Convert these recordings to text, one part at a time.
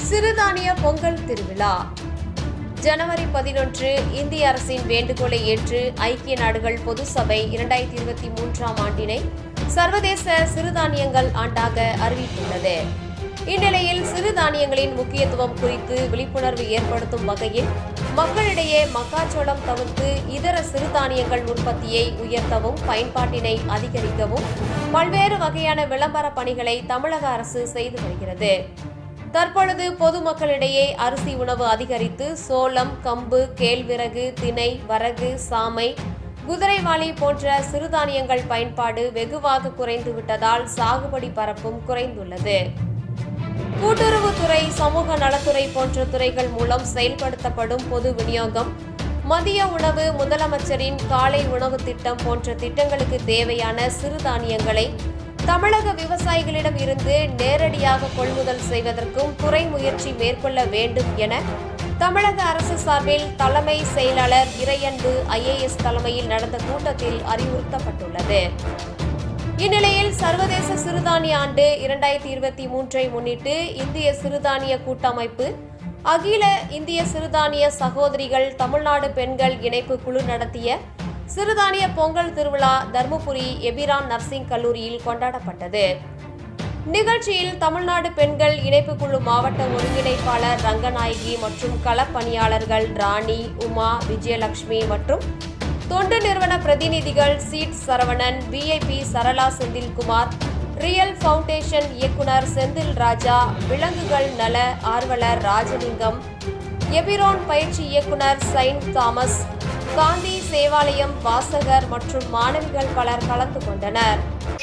சிறுதானிய பொங்கல் திருவிழா ஜனவரி பதினொன்று இந்திய அரசின் வேண்டுகோளை ஏற்று ஐக்கிய நாடுகள் பொது சபை இரண்டாயிரத்தி இருபத்தி மூன்றாம் ஆண்டினை சர்வதேச சிறுதானியங்கள் ஆண்டாக அறிவித்துள்ளது இந்நிலையில் சிறுதானியங்களின் முக்கியத்துவம் குறித்து விழிப்புணர்வு ஏற்படுத்தும் வகையில் மக்களிடையே மக்காச்சோளம் தவிர்த்து இதர சிறுதானியங்கள் உற்பத்தியை உயர்த்தவும் பயன்பாட்டினை அதிகரிக்கவும் பல்வேறு வகையான விளம்பர பணிகளை தமிழக அரசு செய்து வருகிறது தற்பொழுது பொதுமக்களிடையே அரிசி உணவு அதிகரித்து சோளம் கம்பு கேழ்விறகு திணை வரகு சாமை குதிரைவாளி போன்ற சிறுதானியங்கள் பயன்பாடு வெகுவாக குறைந்து விட்டதால் சாகுபடி பரப்பும் குறைந்துள்ளது கூட்டுறவுத்துறை சமூக நலத்துறை போன்ற துறைகள் மூலம் செயல்படுத்தப்படும் பொது விநியோகம் மதிய உணவு முதலமைச்சரின் காலை உணவு திட்டம் போன்ற திட்டங்களுக்கு தேவையான சிறுதானியங்களை தமிழக விவசாயிகளிடம் இருந்து நேரடியாக கொள்முதல் செய்வதற்கும் துறை முயற்சி மேற்கொள்ள வேண்டும் என தமிழக அரசு சார்பில் தலைமை செயலாளர் இறையன்பு ஐஏஎஸ் தலைமையில் நடந்த கூட்டத்தில் அறிவுறுத்தப்பட்டுள்ளது இந்நிலையில் சர்வதேச சிறுதானிய ஆண்டு இரண்டாயிரத்தி இருபத்தி மூன்றை முன்னிட்டு இந்திய சிறுதானிய கூட்டமைப்பு அகில இந்திய சிறுதானிய சகோதரிகள் தமிழ்நாடு பெண்கள் இணைப்பு குழு நடத்திய சிறுதானிய பொங்கல் திருவிழா தர்மபுரி எபிரான் நர்சிங் கல்லூரியில் கொண்டாடப்பட்டது நிகழ்ச்சியில் தமிழ்நாடு பெண்கள் இணைப்பு குழு மாவட்ட ஒருங்கிணைப்பாளர் ரங்கநாயகி மற்றும் களப்பணியாளர்கள் ராணி உமா விஜயலட்சுமி மற்றும் தொண்டு நிறுவன பிரதிநிதிகள் சீட் Saravanan VIP Sarala Senthilkumar real foundation இயக்குனர் செந்தில் ராஜா விலங்குகள் நல ஆர்வலர் ராஜலிங்கம் எபிரோன் பயிற்சி இயக்குனர் சைன் தாமஸ் காந்தி சேவாலயம் வாசகர் மற்றும் மாணவிகள் பலர் கலந்து கொண்டனர்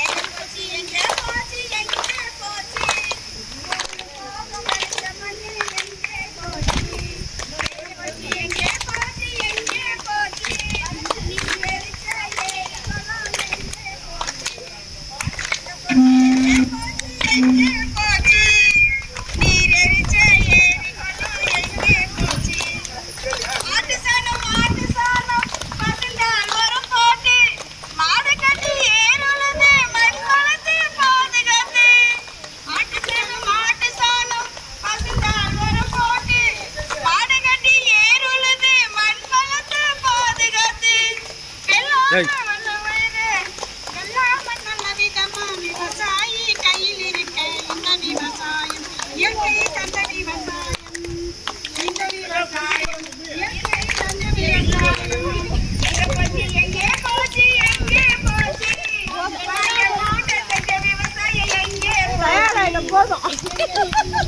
விவசாயி கையில் இருக்க இந்த விவசாயம் இயற்கை தந்த விவசாயம் இந்த விவசாயம் இயற்கை தந்த விவசாயம் எங்கே போச்சு எங்கே போச்சு வாய மூட்டை செஞ்ச விவசாயம் எங்கே போச்சு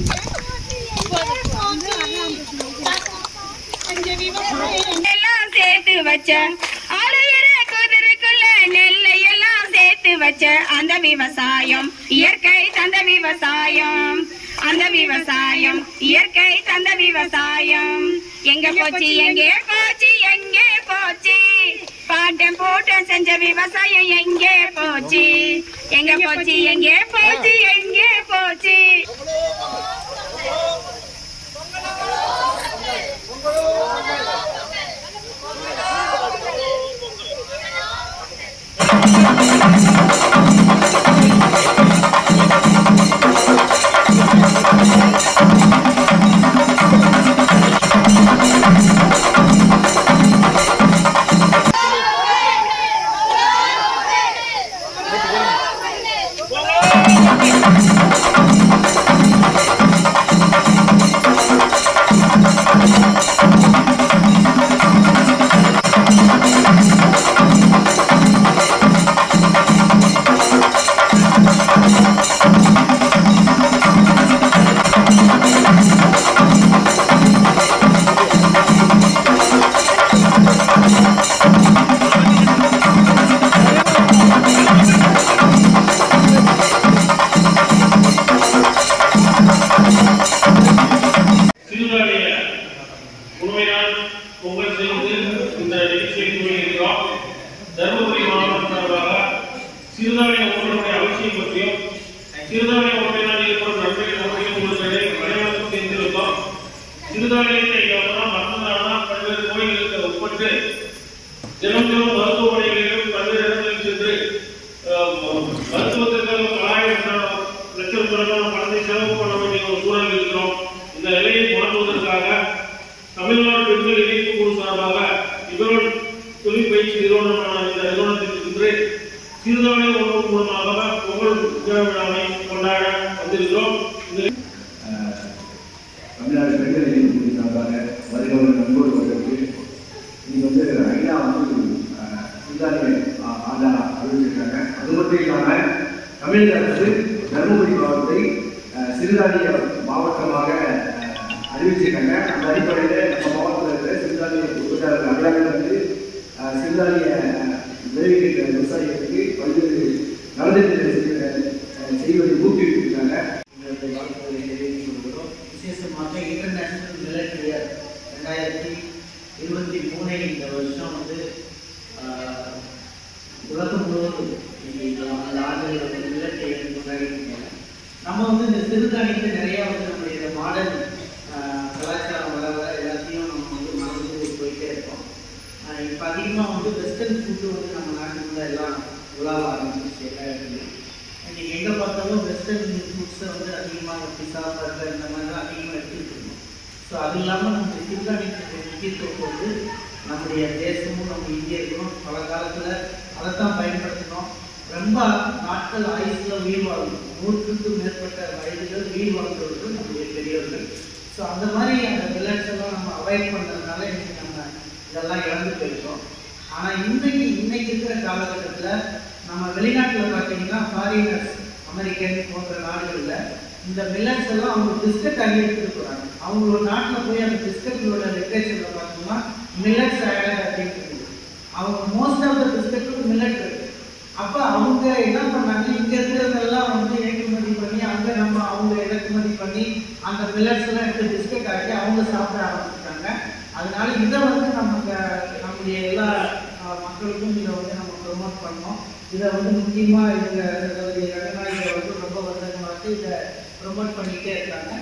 எல்லாம் சேர்த்து வச்ச ஆளுயிர குதிரைக்குள்ள நெல்லை எல்லாம் சேர்த்து வச்ச அந்த விவசாயம் இயற்கை தந்த விவசாயம் அந்த விவசாயம் இயற்கை தந்த விவசாயம் எங்க போச்சு எங்கே போச்சு எங்கே போச்சு பாட்டம் போட்டம் செஞ்ச விவசாயம் எங்கே போச்சு எங்க போச்சு எங்கே போச்சு எங்கே போச்சு சிறுதானிய உண்மையால் பொங்கல் செய்து இந்த நிகழ்ச்சியை துவங்கியிருக்கிறோம் தருமபுரி மாவட்டம் சார்பாக சிறுதானிய உணவுடைய அவசியம் பற்றியும் சிறுதானிய உணவினால் ஏற்படும் நன்மைகள் பற்றியும் உங்களுக்கு அனைவருக்கும் தெரிந்திருக்கோம் சிறுதானியத்தை எவ்வளவு மறந்தானா பல்வேறு நோய்களுக்கு உட்பட்டு தினம் தினம் மருத்துவமனைகளிலும் பல்வேறு இடங்களில் சென்று அஹ், மருத்துவத்திற்கு ஆயிரம் லட்சம் கணக்கான பணத்தை செலவு பண்ண வேண்டிய ஒரு சூழல் இருக்கிறோம் இந்த பயிற்சி நிறுவனமான இந்த நிறுவனத்திற்கு இன்று சிறுதானிய உணவு மூலமாக பொங்கல் விழா விழாவை கொண்டாட வந்திருக்கிறோம் இந்த தமிழ்நாடு பெண்கள் இயக்கம் சார்பாக வருகிறவர்கள் நண்போடு வருகிறது இது வந்து ஐநா வந்து அஹ், சிறுதானிய ஆ- ஆண்டா அறிவிச்சிருக்காங்க அது மட்டும் இல்லாமல் தமிழக அரசு தருமபுரி மாவட்டத்தை அஹ், சிறுதானிய மாவட்டமாக அஹ், அறிவிச்சிருக்காங்க அந்த அடிப்படையில் நம்ம மாவட்டத்தில் இருக்கிற சிறுதானிய உற்பத்தியாளர்கள் அடையாளம் வந்து அஹ், சிறுதானிய அஹ், விளைவிக்கின்ற விவசாயிகளுக்கு பல்வேறு நலத்திட்டங்களை செய்வதை அஹ், செய்வதை ஊக்குவித்திருக்காங்க எங்களுடைய வாழ்த்துக்களை தெரிவித்துக் கொள்கிறோம் விசேஷமாக இன்டர்நேஷனல் மில்லட் இயர் ரெண்டாயிரத்தி இருபத்தி மூணை இந்த வருஷம் வந்து ஆஹ், உலகம் முழுவதும் இன்னைக்கு அந்த ஆண்டுகள் வந்து மில்லட் இயர் கொண்டாடிட்டு இருக்காங்க நம்ம வந்து இந்த சிறுதானியத்தை நிறைய வந்து நம்முடைய மாடர்ன் கலாச்சாரம் வர வர எல்லாத்தையும் நம்ம வந்து மறந்து போயிட்டே இருக்கோம் ஆஹ் இப்போ அதிகமாக வந்து வெஸ்டர்ன் ஃபுட்டு வந்து நம்ம நாட்டுக்குள்ள எல்லாம் உலாவ ஆரம்பிச்சிருச்சு எல்லா இடத்துலையும் இன்னைக்கு எங்கே பார்த்தாலும் வெஸ்டர்ன் ஃபுட்ஸை வந்து அதிகமாக பிஸா பர்கர் இந்த மாதிரிலாம் அதிகமாக எடுத்துக்கிட்டு இருக்கோம் ஸோ அது இல்லாமல் நம்ம சிறுதானியத்துடைய முக்கியத்துவம் வந்து நம்முடைய தேசமும் நம்ம இந்தியர்களும் பல காலத்தில் அதைத்தான் பயன்படுத்தினோம் ரொம்ப நாட்கள் ஆயுசில் உயிர் வாழணும் நூற்றுக்கு மேற்பட்ட வயதுகள் உயிர் வாழ்ந்தவர்கள் நம்முடைய பெரியவர்கள் ஸோ அந்த மாதிரி அந்த விளையாட்ஸ் எல்லாம் நம்ம அவாய்ட் பண்ணுறதுனால இன்னைக்கு நம்ம இதெல்லாம் இழந்து போயிருக்கோம் ஆனால் இன்னைக்கு இன்னைக்கு இருக்கிற காலகட்டத்தில் நம்ம வெளிநாட்டில் பார்த்தீங்கன்னா ஃபாரினர்ஸ் அமெரிக்கன் போன்ற நாடுகளில் இந்த மில்லட்ஸ் எல்லாம் அவங்க பிஸ்கட் அள்ளி எடுத்துட்டு போகிறாங்க அவங்களோட நாட்டில் போய் அந்த பிஸ்கட்டோட லிட்ரேச்சரில் பார்த்தோம்னா மில்லட்ஸ் ஆடட் அப்படின்னு இருக்குது அவங்க மோஸ்ட் ஆஃப் த பிஸ்கட்டும் மில்லட் இருக்கு அப்போ அவங்க என்ன பண்ணாங்க இங்கே இருக்கிறதெல்லாம் வந்து ஏற்றுமதி பண்ணி அங்கே நம்ம அவங்க இறக்குமதி பண்ணி அந்த மில்லட்ஸ் எல்லாம் எடுத்து பிஸ்கட் ஆக்கி அவங்க சாப்பிட ஆரம்பிச்சிட்டாங்க அதனால இதை வந்து நம்ம க- நம்முடைய எல்லா அஹ், மக்களுக்கும் இதை வந்து நம்ம ப்ரொமோட் பண்ணோம் இதை வந்து முக்கியமாக இவங்க சகோதரி ரங்கனா இதை வந்து ரொம்ப வருடங்களாக இதை ப்ரொமோட் பண்ணிக்கிட்டே இருக்காங்க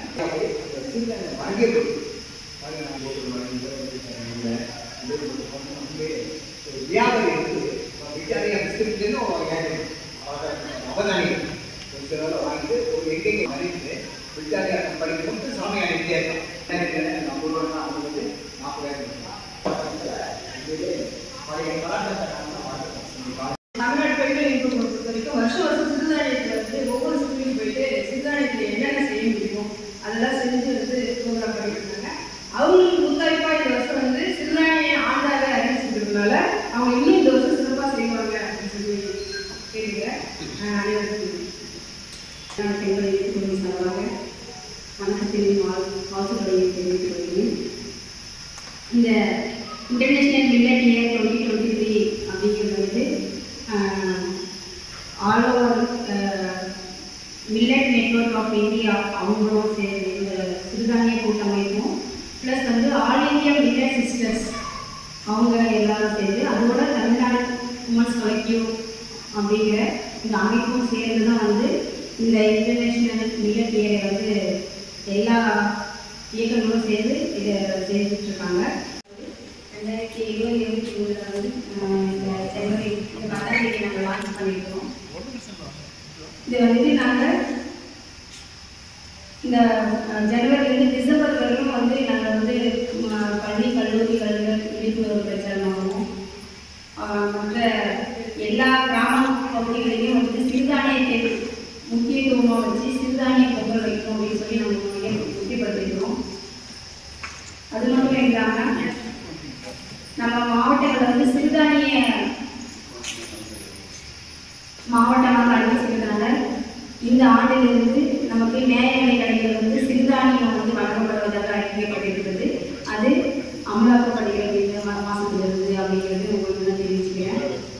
வியாபாரி வந்து விக்டோரியா பிஸ்கட்லேருந்து அவதானிகள் ஒரு சில வாங்கிட்டு ஒரு எங்கெங்க அறிவித்து விக்டோரியா கம்பெனிக்கு மட்டும் சாமி அனுப்பிட்டே இருக்கோம் நம்ம ஊர்ல அவங்க வந்து நாற்பதாயிரம் பழைய கலாச்சாரத்தை தமிழ்நாடு பெண்கள் இயக்கம் பொறுத்த வரைக்கும் வருஷம் வருஷம் சிறுதானியத்தில் வந்து ஒவ்வொரு சுற்றிலும் போயிட்டு சிறுதானியத்தில் என்னென்ன செய்ய முடியுமோ அதெல்லாம் செஞ்சு வந்து ப்ரோக்ராம் பண்ணிட்டு இருந்தாங்க அவங்களுக்கு முத்தாய்ப்பா இந்த வருஷம் வந்து சிறுதானிய ஆண்டாக அறிவிச்சிருக்கிறதுனால அவங்க இன்னும் இந்த வருஷம் சிறப்பாக செய்வாங்க அப்படின்னு சொல்லி கேட்டுக்கிறேன் ஆஹ் அனைவருக்கும் நான் பெண்கள் இயக்கம் சார்பாக வணக்கத்தின் வாழ் வாழ்த்துக்களை தெரிவித்துக் கொள்கிறேன் இந்த international millet year twenty twenty three அப்படிங்கிறது வந்து all over millet network of India அவங்களும் சேர்ந்து இந்த சிறுதானிய கூட்டமைப்பும் ப்ளஸ் வந்து ஆல் இந்தியா மில்லட் சிஸ்டர்ஸ் அவங்க எல்லாரும் சேர்ந்து அதோட தமிழ்நாடு உமன்ஸ் கலெக்டிவ் அப்படிங்கிற இந்த அமைப்பும் சேர்ந்து தான் வந்து இந்த இன்டர்நேஷ்னல் மில்லட் இயரை வந்து எல்லா இயக்கங்களும் சேர்ந்து இதை செஞ்சுட்டு இருக்காங்க ரெண்டாயிரத்தி இருபது இருபத்தி மூணுல வந்து ஆஹ், இந்த ஜனவரி இந்த பத்தாம் தேதி நாங்கள் லான்ச் பண்ணியிருக்கோம் இது வந்துட்டு நாங்கள் இந்த அஹ், ஜனவரிலேருந்து டிசம்பர் வரைக்கும் வந்து நாங்கள் வந்து ம- பள்ளி கல்லூரிகளில் விழிப்புணர்வு பிரச்சாரமாகவும் ஆஹ், மற்ற எல்லா கிராம பகுதிகளிலையும் வந்து சிறுதானியத்தை முக்கியத்துவமாக வச்சு சிறுதானிய பொங்கல் வைக்கணும் அப்படின்னு சொல்லி நம்ம முக்கிய முக்கியப்படுத்திக்கிறோம் அது மட்டும் இல்லாமல் நம்ம மாவட்டத்தில் வந்து சிறுதானிய மாவட்டமாக அறிவிச்சிருக்கிறதுனால இந்த ஆண்டிலிருந்து நமக்கு நியாய விலை கடைகள் வந்து சிறுதானியம் வந்து வழங்கப்படுவதாக அறிவிக்கப்பட்டிருக்கிறது அது அமலாக்க